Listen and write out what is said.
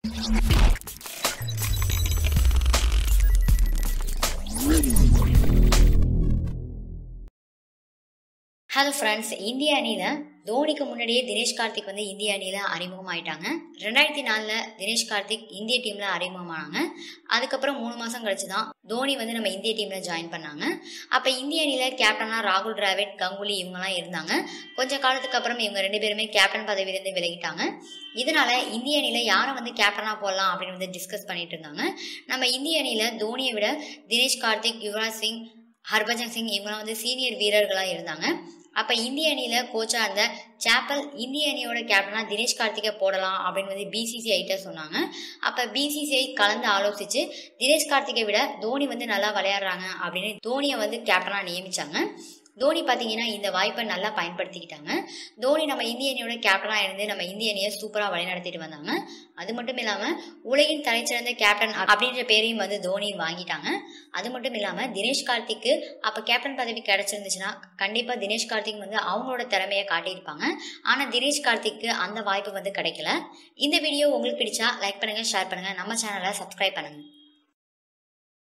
hello friends இந்திய அணியில் தோனிக்கு முன்னாடியே தினேஷ் கார்த்திக் வந்து இந்திய அணியில் அறிமுகமாயிட்டாங்க ரெண்டாயிரத்தி நாலில் தினேஷ் கார்த்திக் இந்திய டீமில் அறிமுகமானாங்க அதுக்கப்புறம் மூணு மாதம் கழிச்சு தான் தோனி வந்து நம்ம இந்திய டீமில் ஜாயின் பண்ணாங்க அப்போ இந்திய அணியில் கேப்டனாக ராகுல் டிராவிட் கங்குலி இவங்கெல்லாம் இருந்தாங்க கொஞ்ச காலத்துக்கு அப்புறம் இவங்க ரெண்டு பேருமே கேப்டன் பதவியிலேருந்து விலகிட்டாங்க இதனால இந்திய அணியில் யாரை வந்து கேப்டனாக போடலாம் அப்படின்னு வந்து டிஸ்கஸ் பண்ணிட்டு இருந்தாங்க நம்ம இந்திய அணியில் தோனியை விட தினேஷ் கார்த்திக் யுவராஜ் சிங் ஹர்பஜன் சிங் இவங்களாம் வந்து சீனியர் வீரர்களாக இருந்தாங்க அப்போ இந்திய அணியில் கோச்சாக இருந்த சாப்பல் இந்திய அணியோட கேப்டனாக தினேஷ் கார்த்திகை போடலாம் அப்படின்னு வந்து பிசிசிஐட்ட சொன்னாங்க அப்போ பிசிசிஐ கலந்து ஆலோசித்து தினேஷ் கார்த்திகை விட தோனி வந்து நல்லா விளையாடுறாங்க அப்படின்னு தோனியை வந்து கேப்டனாக நியமித்தாங்க தோனி பார்த்தீங்கன்னா இந்த வாய்ப்பை நல்லா பயன்படுத்திக்கிட்டாங்க தோனி நம்ம இந்திய அணியோட கேப்டனாக இருந்து நம்ம இந்திய அணியை சூப்பராக வழிநடத்திட்டு வந்தாங்க அது மட்டும் இல்லாமல் உலகின் தலைச்சிறந்த கேப்டன் அப்படின்ற பேரையும் வந்து தோனி வாங்கிட்டாங்க அது மட்டும் இல்லாமல் தினேஷ் கார்த்திக்கு அப்போ கேப்டன் பதவி கிடைச்சிருந்துச்சுன்னா கண்டிப்பாக தினேஷ் கார்த்திக் வந்து அவங்களோட திறமையை காட்டியிருப்பாங்க ஆனால் தினேஷ் கார்த்திக்கு அந்த வாய்ப்பு வந்து கிடைக்கல இந்த வீடியோ உங்களுக்கு பிடிச்சா லைக் பண்ணுங்கள் ஷேர் பண்ணுங்கள் நம்ம சேனலை சப்ஸ்கிரைப் பண்ணுங்கள்